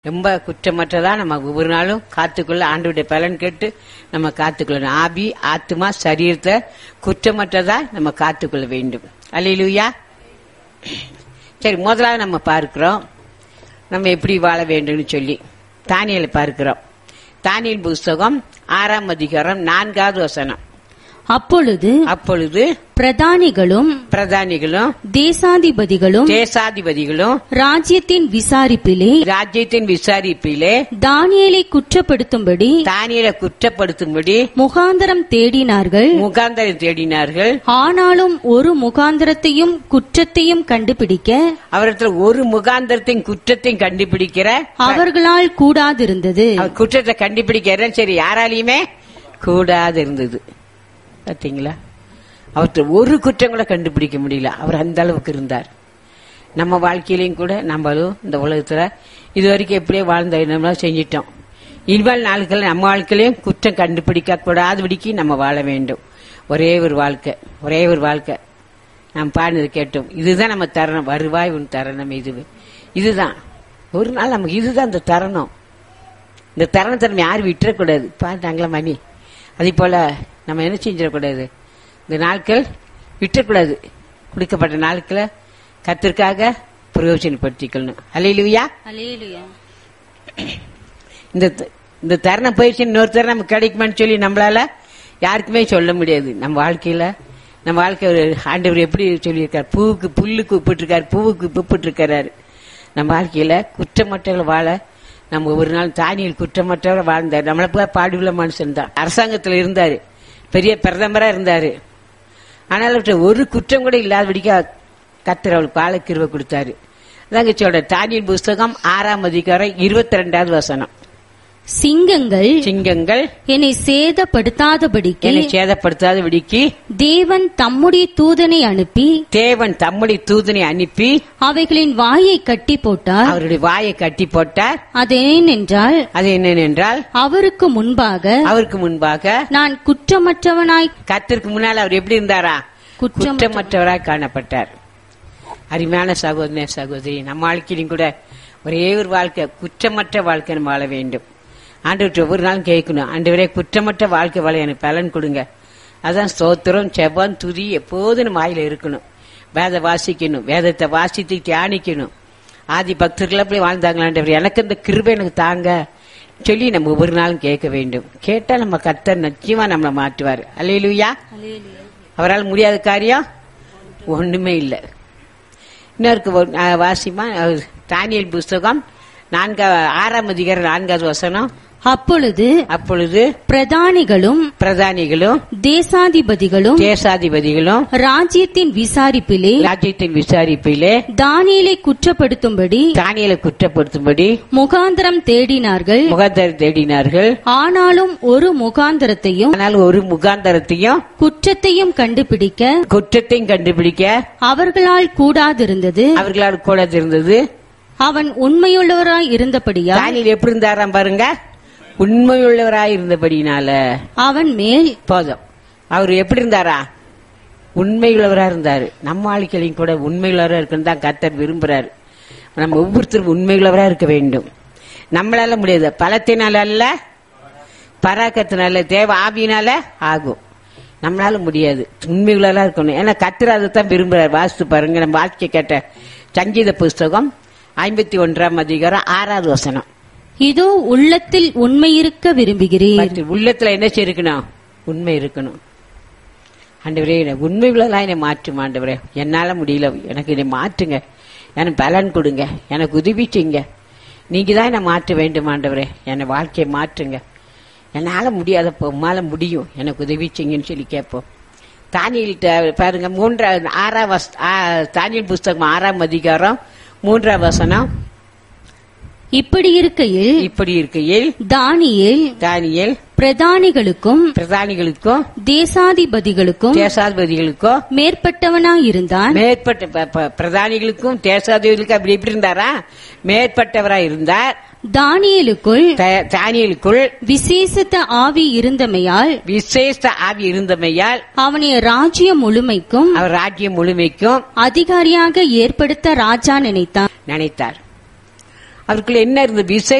ரொம்ப குற்றமற்றதா நம்ம ஒவ்வொரு நாளும் காத்துக்குள்ள ஆண்டோடைய பலன் கேட்டு நம்ம காத்துக்கொள்ளணும் ஆபி ஆத்மா சரீரத்தை குற்றமற்றதா நம்ம காத்துக்கொள்ள வேண்டும் அல்லையிலுயா சரி முதலாவது நம்ம பார்க்கிறோம் நம்ம எப்படி வாழ வேண்டும்னு சொல்லி தானியலை பார்க்கிறோம் தானியல் புஸ்தகம் ஆறாம் அதிகாரம் நான்காவது வசனம் அப்பொழுது அப்பொழுது பிரதானிகளும் பிரதானிகளும் தேசாதிபதிகளும் தேசாதிபதிகளும் ராஜ்யத்தின் விசாரிப்பிலே ராஜ்யத்தின் விசாரிப்பிலே தானியேலை குற்றப்படுத்தும்படி தானியலை குற்றப்படுத்தும்படி முகாந்தரம் தேடினார்கள் முகாந்தரம் தேடினார்கள் ஆனாலும் ஒரு முகாந்தரத்தையும் குற்றத்தையும் கண்டுபிடிக்க அவரிடத்துல ஒரு முகாந்தரத்தையும் குற்றத்தையும் கண்டுபிடிக்கிற அவர்களால் கூடாதிருந்தது அவர் குற்றத்தை கண்டுபிடிக்கிற சரி யாராலையுமே கூடாது இருந்தது பாத்தீங்களா அவர்கிட்ட ஒரு குற்றம் கூட கண்டுபிடிக்க முடியல அவர் அந்த அளவுக்கு இருந்தார் நம்ம வாழ்க்கையிலையும் கூட நம்மளும் இந்த உலகத்துல இது வரைக்கும் எப்படியோ வாழ்ந்த நம்ம செஞ்சிட்டோம் இனிமேல் நாட்கள் நம்ம வாழ்க்கையிலையும் குற்றம் கண்டுபிடிக்க கூடாதபடிக்கு நம்ம வாழ வேண்டும் ஒரே ஒரு வாழ்க்கை ஒரே ஒரு வாழ்க்கை நாம் பாடினது கேட்டோம் இதுதான் நம்ம தருணம் வருவாய் உன் தருணம் இது இதுதான் ஒரு நாள் நமக்கு இதுதான் இந்த தருணம் இந்த தருணத்தை நம்ம யாரும் விட்டுறக்கூடாது பாட்டாங்களா மணி அதே போல நம்ம என்ன செஞ்சிடக்கூடாது இந்த நாட்கள் விட்டுறக்கூடாது கொடுக்கப்பட்ட நாட்களை கத்திற்காக பிரயோஜனப்படுத்திக்கணும் அல்லையிலுயா இந்த த- இந்த தருணம் போயிடுச்சு இன்னொரு தருணம் நமக்கு கிடைக்குமான்னு சொல்லி நம்மளால யாருக்குமே சொல்ல முடியாது நம்ம வாழ்க்கையில நம்ம வாழ்க்கை ஒரு ஆண்டவர் எப்படி சொல்லியிருக்கார் பூவுக்கு புல்லுக்கு உப்பிட்டிருக்காரு பூவுக்கு உப்பிட்டிருக்கிறாரு நம்ம வாழ்க்கையில குற்றமற்றவர்கள் வாழ நம்ம ஒரு நாள் தானியில் குற்றமற்றவரை வாழ்ந்தார் நம்மளை போய் பாடுள்ள மனுஷன் தான் அரசாங்கத்தில் இருந்தாரு பெரிய பிரதமரா இருந்தாரு ஆனால் அவர்கிட்ட ஒரு குற்றம் கூட இல்லாதபடிக்கா கத்தர் அவளுக்கு பாலக்கிருவை கொடுத்தாரு அதாங்க சொல்ற தானியல் புஸ்தகம் ஆறாம் அதிகாரம் இருபத்தி ரெண்டாவது வசனம் சிங்கங்கள் சிங்கங்கள் என்னை சேதப்படுத்தாதபடிக்கு என்னை சேதப்படுத்தாத விடிக்கு தேவன் தம்முடைய தூதனை அனுப்பி தேவன் தம்முடைய தூதனை அனுப்பி அவைகளின் வாயை கட்டி போட்டார் அவருடைய வாயை கட்டி போட்டார் அது ஏனென்றால் அது என்னவென்றால் அவருக்கு முன்பாக அவருக்கு முன்பாக நான் குற்றமற்றவனாய் கத்திற்கு முன்னால் அவர் எப்படி இருந்தாரா குற்றம் குற்றமற்றவராய் காணப்பட்டார் அருமையான சகோதரனே சகோதரி நம்ம வாழ்க்கையிலும் கூட ஒரே ஒரு வாழ்க்கை குற்றமற்ற வாழ்க்கை நம்ம வாழ வேண்டும் ஆண்டவர்கிட்ட ஒவ்வொரு நாளும் கேட்கணும் ஆண்டவரே குற்றமற்ற வாழ்க்கை வாழ எனக்கு பலன் கொடுங்க அதான் ஸ்தோத்திரம் செபம் துதி எப்போதும் நம்ம வாயில இருக்கணும் வேத வாசிக்கணும் வேதத்தை வாசித்து தியானிக்கணும் ஆதி பக்தர்கள் அப்படி வாழ்ந்தாங்களாண்டவர் எனக்கு இந்த கிருபை எனக்கு தாங்க சொல்லி நம்ம ஒவ்வொரு நாளும் கேட்க வேண்டும் கேட்டா நம்ம கர்த்தர் நிச்சயமா நம்மளை மாற்றுவார் அல்லையிலுயா அவரால் முடியாத காரியம் ஒண்ணுமே இல்லை இன்னொருக்கு ஒரு, அஹ், வாசிமா அஹ், தானியேல் புஸ்தகம் நான்கா ஆறாம் அதிகாரம் நான்காவது வசனம் அப்பொழுது அப்பொழுது பிரதானிகளும் பிரதானிகளும் தேசாதிபதிகளும் தேசாதிபதிகளும் ராஜ்யத்தின் விசாரிப்பிலே ராஜ்யத்தின் விசாரிப்பிலே தானியேலை குற்றப்படுத்தும்படி தானியலை குற்றப்படுத்தும்படி முகாந்தரம் தேடினார்கள் முகாந்தரம் தேடினார்கள் ஆனாலும் ஒரு முகாந்தரத்தையும் ஆனால் ஒரு முகாந்தரத்தையும் குற்றத்தையும் கண்டுபிடிக்க குற்றத்தையும் கண்டுபிடிக்க அவர்களால் கூடாதிருந்தது அவர்களால் கூட இருந்தது அவன் உண்மையுள்ளவராய் இருந்தபடியா தானியல் எப்படி இருந்தாராம் பாருங்க உண்மையுள்ளவராய் இருந்தபடினால அவன் மேல் போதும் அவர் எப்படி இருந்தாரா உண்மையுள்ளவரா இருந்தாரு நம்ம வாழ்க்கையிலையும் கூட உண்மையுள்ளவரா இருக்கணும் தான் கர்த்தர் விரும்புறாரு நம்ம ஒவ்வொருத்தரும் உண்மையுள்ளவரா இருக்க வேண்டும் நம்மளால முடியாது பலத்தினால அல்ல பராக்கத்தினால தேவ ஆவியினால ஆகும் நம்மளால முடியாது உண்மையுள்ளவரா இருக்கணும் ஏன்னா கர்த்தர் அதை தான் விரும்புறாரு வாசித்து பாருங்க நம்ம வாழ்க்கை கேட்ட சங்கீத புஸ்தகம் ஐம்பத்தி ஒன்றாம் அதிகாரம் ஆறாவது வசனம் இதோ உள்ளத்தில் உண்மையிருக்க விரும்புகிறீர் பத்து. உள்ளத்துல என்ன இருக்கணும் உண்மை இருக்கணும் ஆண்டவரே எனக்கு உண்மை உள்ளதெல்லாம் என்னை மாற்றும் ஆண்டவரே என்னால முடியல எனக்கு என்னை மாற்றுங்க எனக்கு பலன் கொடுங்க எனக்கு உதவி செய்யுங்க நீங்க தான் என்னை மாற்ற வேண்டும் ஆண்டவரே என்னை வாழ்க்கையை மாற்றுங்க என்னால முடியாதப்போ உம்மால முடியும் எனக்கு உதவி செய்யுங்கன்னு சொல்லி கேட்போம் தானியல் பாருங்க மூன்றாவது ஆறாம் வஸ் ஆ, தானியல் புஸ்தகம் ஆறாம் அதிகாரம் மூன்றாம் வசனம் இப்படி இருக்கையில் இப்படி இருக்கையில் தானியேல் தானியல் பிரதானிகளுக்கும் பிரதானிகளுக்கும் தேசாதிபதிகளுக்கும் தேசாதிபதிகளுக்கும் மேற்பட்டவனாயிருந்தான் மேற்பட்ட ப- ப- பிரதானிகளுக்கும் தேசாதிபதிகளுக்கும் அப்படி எப்படி இருந்தாரா மேற்பட்டவராய் இருந்தார் தானியேலுக்குள் த- தானியலுக்குள் விசேஷத்த ஆவி இருந்தமையால் விசேஷ ஆவி இருந்தமையால் அவனை ராஜ்யம் முழுமைக்கும் அவர் ராஜ்யம் முழுமைக்கும் அதிகாரியாக ஏற்படுத்த ராஜா நினைத்தான் நினைத்தார் அவருக்குள்ள என்ன இருந்தது விசை